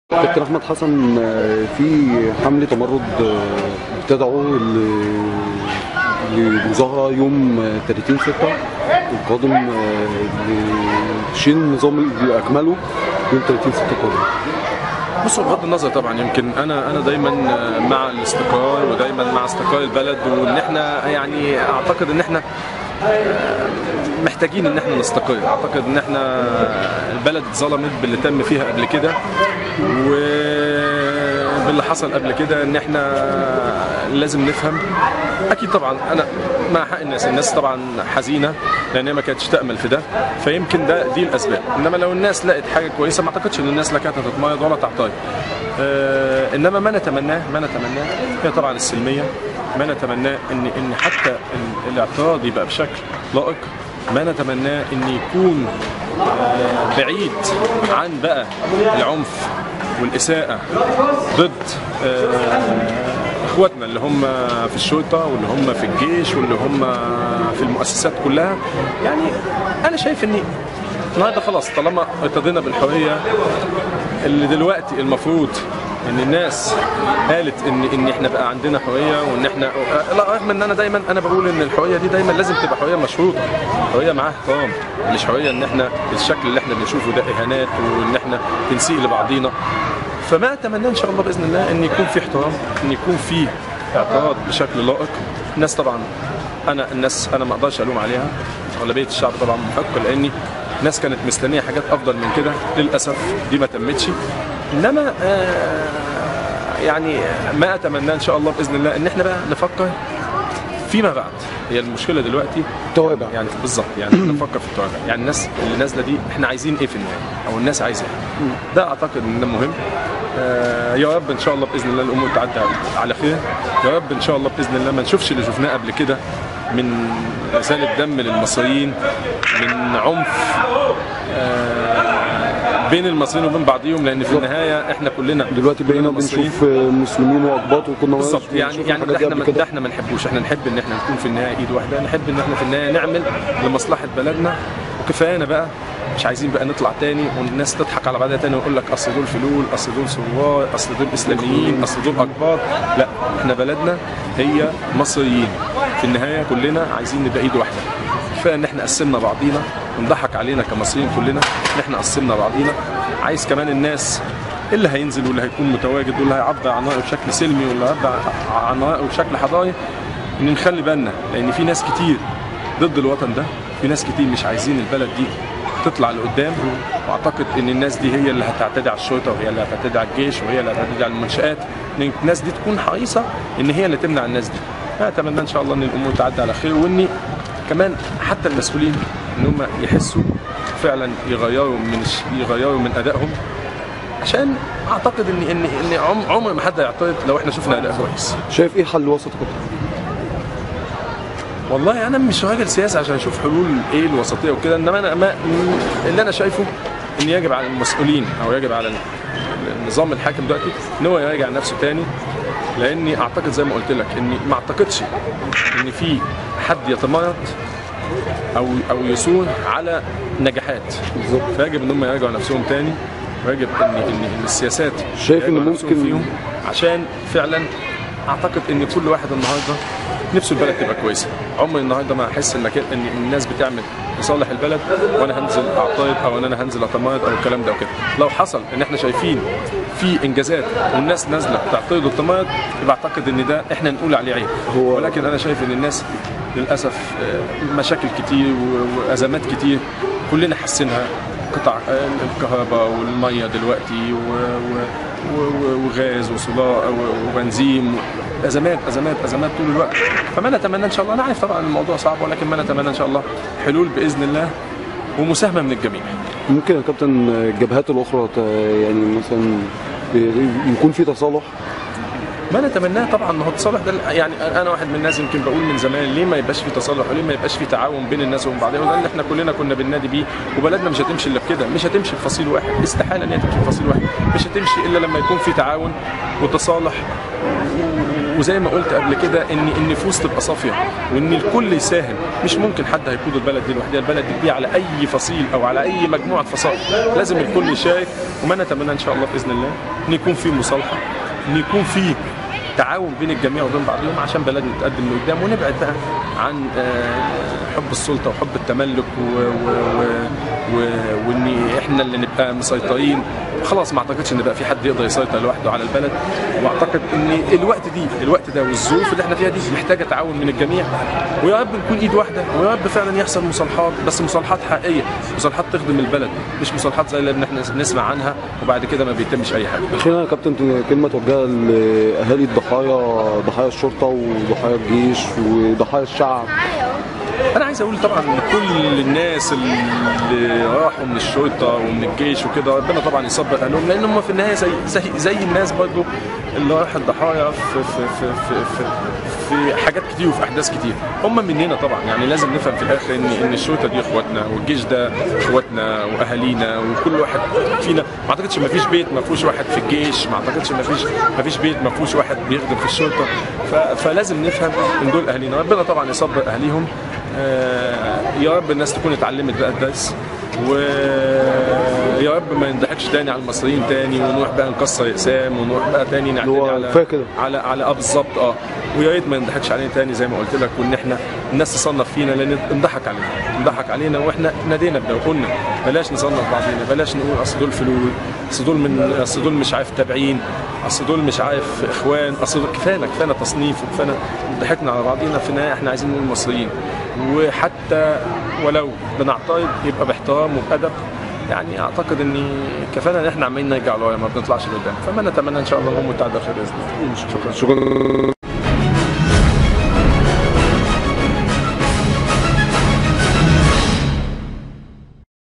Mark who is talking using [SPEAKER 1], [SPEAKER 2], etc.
[SPEAKER 1] كابتن احمد حسن آه، في حمله تمرد آه، بتدعو ل- لمظاهره يوم آه، 30 6 القادم آه، لشيل النظام اللي اكمله يوم 30 6 القادم
[SPEAKER 2] بصوا بغض النظر طبعا يمكن انا انا دايما مع الاستقرار ودايما مع استقرار البلد وان احنا يعني اعتقد ان احنا محتاجين ان احنا نستقر اعتقد ان احنا البلد ظلمت باللي تم فيها قبل كده وباللي حصل قبل كده ان احنا لازم نفهم اكيد طبعا انا مع حق الناس الناس طبعا حزينه لان هي ما كانتش تامل في ده فيمكن ده دي الاسباب انما لو الناس لقت حاجه كويسه ما اعتقدش ان الناس لا كانت هتتميض ولا تعترض آه انما ما نتمناه ما نتمناه هي طبعا السلميه ما نتمناه ان ان حتى ال- الاعتراض يبقى بشكل لائق ما نتمناه ان يكون آه، بعيد عن بقى العنف والاساءه ضد آه، اخواتنا اللي هم في الشرطه واللي هم في الجيش واللي هم في المؤسسات كلها يعني انا شايف ان النهارده خلاص طالما ارتضينا بالحريه اللي دلوقتي المفروض ان الناس قالت ان ان احنا بقى عندنا حريه وان احنا لا رغم ان انا دايما انا بقول ان الحريه دي دايما لازم تبقى حريه مشروطه حريه معاها احترام مش حريه ان احنا بالشكل اللي احنا بنشوفه ده اهانات وان احنا بنسيء لبعضينا فما اتمنى ان شاء الله باذن الله ان يكون في احترام ان يكون في اعتراض بشكل لائق الناس طبعا انا الناس انا ما اقدرش الوم عليها اغلبيه الشعب طبعا محق لاني ناس كانت مستنيه حاجات افضل من كده للاسف دي ما تمتش انما آه يعني ما اتمناه ان شاء الله باذن الله ان احنا بقى نفكر فيما بعد هي المشكله دلوقتي
[SPEAKER 1] توابع
[SPEAKER 2] يعني بالظبط يعني نفكر في التوابع يعني الناس اللي نازله دي احنا عايزين ايه في النهايه او الناس عايزه ايه ده اعتقد ان ده مهم آه يا رب ان شاء الله باذن الله الامور تعدي على خير يا رب ان شاء الله باذن الله ما نشوفش اللي شفناه قبل كده من رسالة دم للمصريين من عنف آه بين المصريين وبين بعضهم لان في النهايه احنا كلنا
[SPEAKER 1] دلوقتي بقينا
[SPEAKER 2] كلنا مصريين.
[SPEAKER 1] بنشوف آه، مسلمين واقباط وكنا
[SPEAKER 2] بالظبط
[SPEAKER 1] بنشوف
[SPEAKER 2] يعني يعني
[SPEAKER 1] الحاجات
[SPEAKER 2] ده
[SPEAKER 1] دي
[SPEAKER 2] احنا
[SPEAKER 1] قبل
[SPEAKER 2] ده احنا ما نحبوش احنا نحب ان احنا نكون في النهايه ايد واحده نحب ان احنا في النهايه نعمل لمصلحه بلدنا وكفايانا بقى مش عايزين بقى نطلع تاني والناس تضحك على بعضها تاني ويقول لك اصل دول فلول اصل دول ثوار اصل دول اسلاميين اصل دول اكبار لا احنا بلدنا هي مصريين في النهايه كلنا عايزين نبقى ايد واحده كفايه ان احنا قسمنا بعضينا ونضحك علينا كمصريين كلنا ان احنا قسمنا بعضينا عايز كمان الناس اللي هينزل واللي هيكون متواجد واللي هيعبر عن رايه بشكل سلمي واللي هيعبر عن رايه بشكل حضاري ان نخلي بالنا لان في ناس كتير ضد الوطن ده في ناس كتير مش عايزين البلد دي تطلع لقدام واعتقد ان الناس دي هي اللي هتعتدي على الشرطه وهي اللي هتعتدي على الجيش وهي اللي هتعتدي على المنشات ان الناس دي تكون حريصه ان هي اللي تمنع الناس دي اتمنى ان شاء الله ان الامور تعدي على خير واني كمان حتى المسؤولين ان هم يحسوا فعلا يغيروا من الش- يغيروا من ادائهم عشان اعتقد ان ان ان عم- عمر ما حد هيعترض لو احنا شفنا اداء كويس
[SPEAKER 1] شايف ايه حل وسط يا كابتن؟
[SPEAKER 2] والله انا مش راجل سياسي عشان اشوف حلول ايه الوسطيه وكده انما انا ما اللي انا شايفه ان يجب على المسؤولين او يجب على النظام الحاكم دلوقتي ان هو يراجع نفسه تاني لاني اعتقد زي ما قلت لك اني ما اعتقدش ان في حد يتمرد او او يثور على نجاحات
[SPEAKER 1] بالظبط
[SPEAKER 2] فيجب ان هم يراجعوا نفسهم تاني ويجب ان ان ان السياسات
[SPEAKER 1] شايف إن
[SPEAKER 2] يراجعوا نفسهم
[SPEAKER 1] ممكن-
[SPEAKER 2] فيهم عشان فعلا اعتقد ان كل واحد النهارده نفسه البلد تبقى كويسه عمري النهارده ما احس ان كده- ان الناس بتعمل لصالح البلد وانا هنزل اعترض او ان انا هنزل اتمرد او الكلام ده وكده لو حصل ان احنا شايفين في انجازات والناس نازله بتعترض وتمرد يبقى اعتقد ان ده احنا نقول عليه عيب
[SPEAKER 1] هو-
[SPEAKER 2] ولكن انا شايف ان الناس للاسف آه، مشاكل كتير و- وازمات كتير كلنا حاسينها قطع آه، الكهرباء والميه دلوقتي و... و... و... وغاز وصداع و- وبنزين ازمات ازمات ازمات طول الوقت فما نتمنى ان شاء الله انا عارف طبعا الموضوع صعب ولكن ما نتمنى ان شاء الله حلول باذن الله ومساهمه من الجميع
[SPEAKER 1] ممكن يا كابتن الجبهات الاخرى ت- يعني مثلا يكون في تصالح
[SPEAKER 2] ما نتمناه طبعا ما هو التصالح ده يعني انا واحد من الناس يمكن بقول من زمان ليه ما يبقاش في تصالح وليه ما يبقاش في تعاون بين الناس وبين بعضها وده اللي احنا كلنا كنا بننادي بيه وبلدنا مش هتمشي الا بكده مش هتمشي في فصيل واحد استحاله ان هي تمشي في فصيل واحد مش هتمشي الا لما يكون في تعاون وتصالح و- وزي ما قلت قبل كده ان النفوس تبقى صافيه وان الكل يساهم مش ممكن حد هيقود البلد دي لوحدها البلد دي على اي فصيل او على اي مجموعه فصائل لازم الكل يشارك وما نتمنى ان شاء الله باذن الله ان يكون في مصالحه ان يكون في تعاون بين الجميع وبين بعضهم عشان بلدنا تتقدم لقدام ونبعد بقى عن آه، حب السلطه وحب التملك و... و... و... و... وان احنا اللي نبقى مسيطرين خلاص ما اعتقدش ان بقى في حد يقدر يسيطر لوحده على البلد واعتقد ان الوقت دي الوقت ده والظروف اللي احنا فيها دي محتاجه تعاون من الجميع ويا رب نكون ايد واحده ويا رب فعلا يحصل مصالحات بس مصالحات حقيقيه مصالحات تخدم البلد مش مصالحات زي اللي احنا نسمع عنها وبعد كده ما بيتمش اي حاجه
[SPEAKER 1] اخيرا يا كابتن كلمه توجهها لاهالي الضحايا ضحايا الشرطه وضحايا الجيش وضحايا الشعب
[SPEAKER 2] انا عايز اقول طبعا لكل الناس اللي راحوا من الشرطه ومن الجيش وكده ربنا طبعا يصبر اهلهم لان هم في النهايه زي زي, زي الناس برضو اللي راحت ضحايا في في في في, في في حاجات كتير وفي احداث كتير هم مننا طبعا يعني لازم نفهم في الاخر ان ان الشرطه دي اخواتنا والجيش ده اخواتنا واهالينا وكل واحد فينا ما اعتقدش ما فيش بيت ما فيهوش واحد في الجيش ما اعتقدش ما فيش ما فيش بيت ما فيهوش واحد بيخدم في الشرطه ف- فلازم نفهم ان دول اهالينا ربنا طبعا يصبر اهاليهم آه، يا رب الناس تكون اتعلمت بقى الدرس ويا رب ما نضحكش تاني على المصريين تاني ونروح بقى نكسر اقسام ونروح بقى تاني نعتدي
[SPEAKER 1] هو
[SPEAKER 2] على
[SPEAKER 1] كفاية كده.
[SPEAKER 2] على على اه بالظبط اه ويا ريت ما نضحكش علينا تاني زي ما قلت لك وان احنا الناس تصنف فينا لان انضحك علينا انضحك علينا واحنا نادينا بده وقلنا بلاش نصنف بعضينا بلاش نقول اصل دول فلول اصل دول من اصل دول مش عارف تابعين اصل دول مش عارف اخوان اصل دول كفانا كفانا تصنيف وكفانا ضحكنا على بعضينا في النهايه احنا عايزين نقول مصريين وحتى ولو بنعترض يبقى باحترام وبادب يعني اعتقد ان كفانا ان احنا عمالين نرجع لورا ما بنطلعش لقدام فما نتمنى ان شاء الله نقوم متعدى خير باذن الله شكرا
[SPEAKER 1] شكرا